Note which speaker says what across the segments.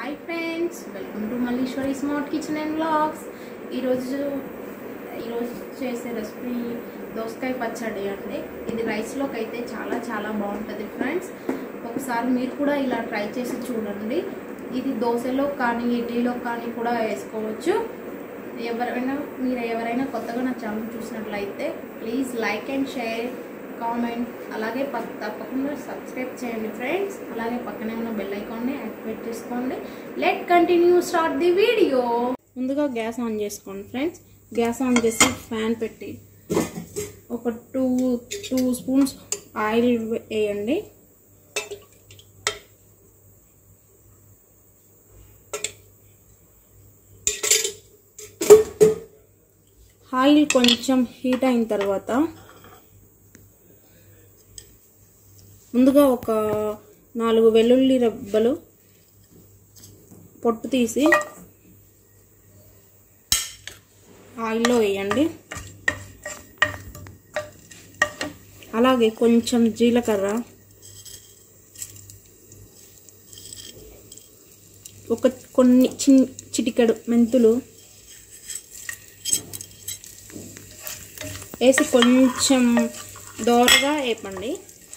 Speaker 1: hi friends welcome to Malleswari smart kitchen and blogs ఈరోజు ఈరోజు చేసే రెసిపీ దోసకాయ పచ్చడి అండి ఇది రైస్లోకి అయితే చాలా చాలా బాగుంటుంది ఫ్రెండ్స్ ఒకసారి మీరు కూడా ఇలా ట్రై చేసి చూడండి ఇది దోశలో కానీ ఇడ్లీలో కానీ కూడా వేసుకోవచ్చు ఎవరైనా మీరు ఎవరైనా కొత్తగా నా ఛానల్ చూసినట్లయితే please like and share comment అలాగే పక్ తప్పకుండా సబ్స్క్రైబ్ చేయండి ఫ్రెండ్స్ అలాగే పక్కనే ఉన్న బెల్ ఐకాన్ని యాక్టివేట్ చేసుకోండి let continue start the video ముందుగా గ్యాస్ ఆన్ చేసుకోండి ఫ్రెండ్స్ గ్యాస్ ఆన్ చేసి ఫ్యాన్ పెట్టి ఒక టూ టూ స్పూన్స్ ఆయిల్ వేయండి ఆయిల్ కొంచెం హీట్ అయిన తర్వాత ముందుగా ఒక నాలుగు వెల్లుల్లి రెబ్బలు పొట్టు తీసి ఆయిల్లో వేయండి అలాగే కొంచెం జీలకర్ర ఒక కొన్ని చిన్ చిటికెడు మెంతులు వేసి కొంచెం దోరగా వేపండి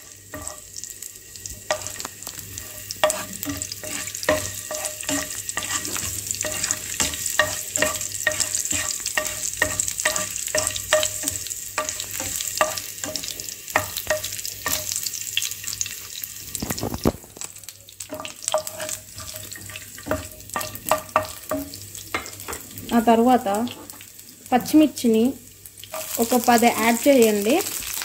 Speaker 1: ఆ తర్వాత పచ్చిమిర్చిని ఒక పది యాడ్ చేయండి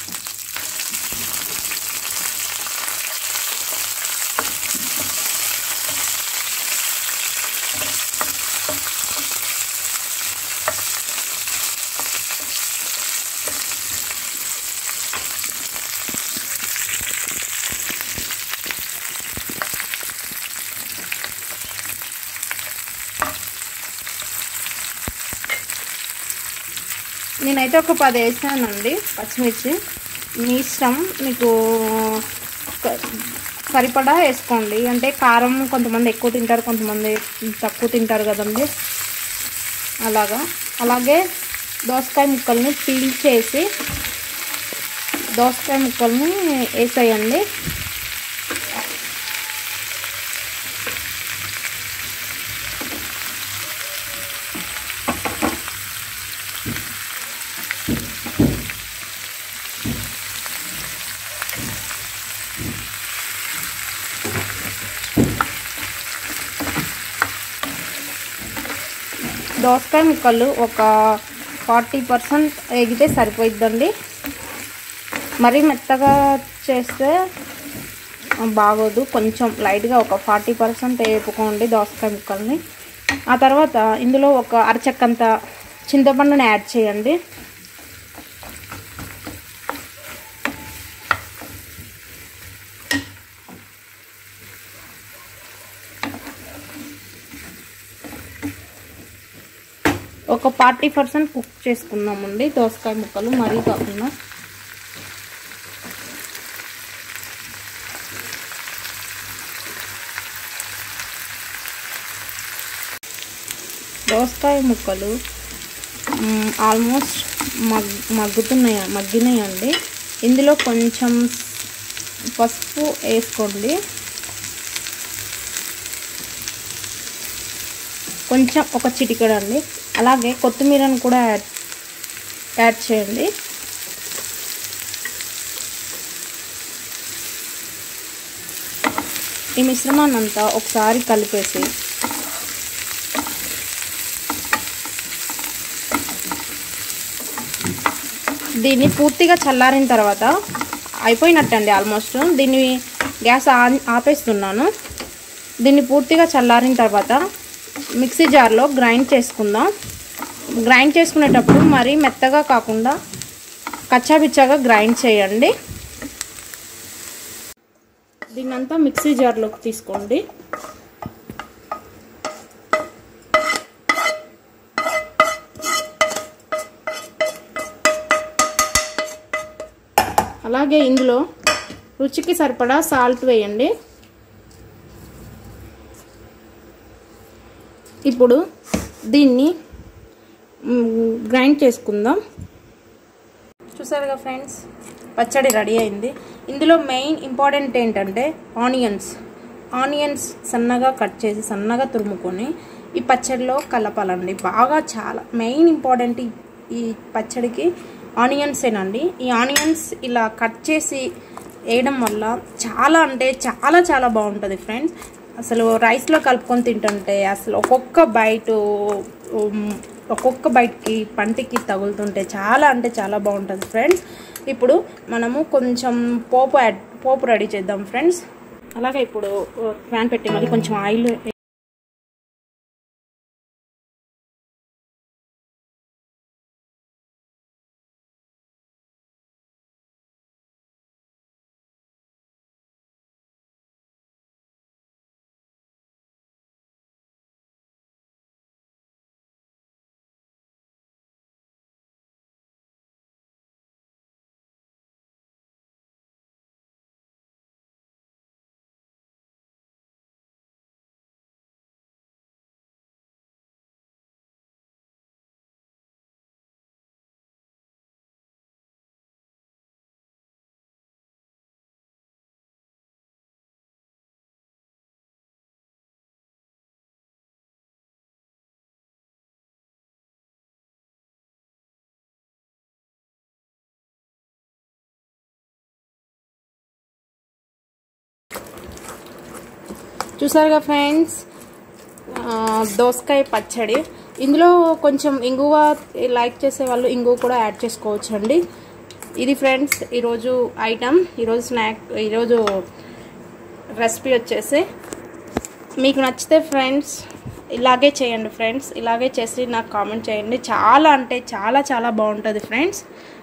Speaker 1: నేనైతే ఒక పది వేసానండి పచ్చిమిర్చి మీ ఇష్టం మీకు సరిపడా వేసుకోండి అంటే కారం కొంతమంది ఎక్కువ తింటారు కొంతమంది తక్కువ తింటారు కదండి అలాగా అలాగే దోసకాయ ముక్కల్ని పీల్ చేసి దోసకాయ ముక్కల్ని వేసేయండి దోసకాయ ముక్కలు ఒక ఫార్టీ పర్సెంట్ వేగితే సరిపోయిద్దండి మరీ మెత్తగా చేస్తే బాగోదు కొంచెం లైట్గా ఒక ఫార్టీ పర్సెంట్ వేపుకోండి దోసకాయ ముక్కల్ని ఆ తర్వాత ఇందులో ఒక అరచక్కంత చింతపండుని యాడ్ చేయండి ఒక ఫార్టీ పర్సెంట్ కుక్ చేసుకుందామండి దోసకాయ ముక్కలు మరీ కాకుండా దోసకాయ ముక్కలు ఆల్మోస్ట్ మగ్ మగ్గుతున్నాయి మగ్గినాయండి ఇందులో కొంచెం పసుపు వేసుకోండి కొంచెం ఒక చిటికెడు అండి అలాగే కొత్తిమీరను కూడా యాడ్ యాడ్ చేయండి ఈ మిశ్రమాన్ని అంతా ఒకసారి కలిపేసి దీన్ని పూర్తిగా చల్లారిన తర్వాత అయిపోయినట్టండి ఆల్మోస్ట్ దీన్ని గ్యాస్ ఆన్ ఆపేస్తున్నాను దీన్ని పూర్తిగా చల్లారిన తర్వాత మిక్సీ జార్లో గ్రైండ్ చేసుకుందాం గ్రైండ్ చేసుకునేటప్పుడు మరీ మెత్తగా కాకుండా కచ్చాబిచ్చాగా గ్రైండ్ చేయండి దీన్నంతా మిక్సీ జార్లోకి తీసుకోండి అలాగే ఇందులో రుచికి సరిపడా సాల్ట్ వేయండి ఇప్పుడు దీన్ని గ్రైండ్ చేసుకుందాం చూసారుగా ఫ్రెండ్స్ పచ్చడి రెడీ అయింది ఇందులో మెయిన్ ఇంపార్టెంట్ ఏంటంటే ఆనియన్స్ ఆనియన్స్ సన్నగా కట్ చేసి సన్నగా తురుముకొని ఈ పచ్చడిలో కలపాలండి బాగా చాలా మెయిన్ ఇంపార్టెంట్ ఈ- ఈ పచ్చడికి ఆనియన్సేనండి ఈ ఆనియన్స్ ఇలా కట్ చేసి వేయడం వల్ల చాలా అంటే చాలా చాలా బాగుంటుంది ఫ్రెండ్స్ అసలు రైస్లో కలుపుకొని తింటుంటే అసలు ఒక్కొక్క బైట్ ఒక్కొక్క బైట్కి పంటికి తగులుతుంటే చాలా అంటే చాలా బాగుంటుంది ఫ్రెండ్స్ ఇప్పుడు మనము కొంచెం పోపు యాడ్ పోపు రెడీ చేద్దాం ఫ్రెండ్స్ అలాగే ఇప్పుడు ఫ్యాన్ పెట్టి మళ్ళీ కొంచెం ఆయిల్ చూసారుగా ఫ్రెండ్స్ ఆ, దోసకాయ పచ్చడి ఇందులో కొంచెం ఇంగువ లైక్ చేసే వాళ్ళు ఇంగువ కూడా యాడ్ చేసుకోవచ్చు అండి ఇది ఫ్రెండ్స్ ఈరోజు ఐటమ్ ఈరోజు స్నాక్ ఈరోజు రెసిపీ వచ్చేసి మీకు నచ్చితే ఫ్రెండ్స్ ఇలాగే చేయండి ఫ్రెండ్స్ ఇలాగే చేసి నాకు కామెంట్ చేయండి చాలా అంటే చాలా చాలా బాగుంటుంది ఫ్రెండ్స్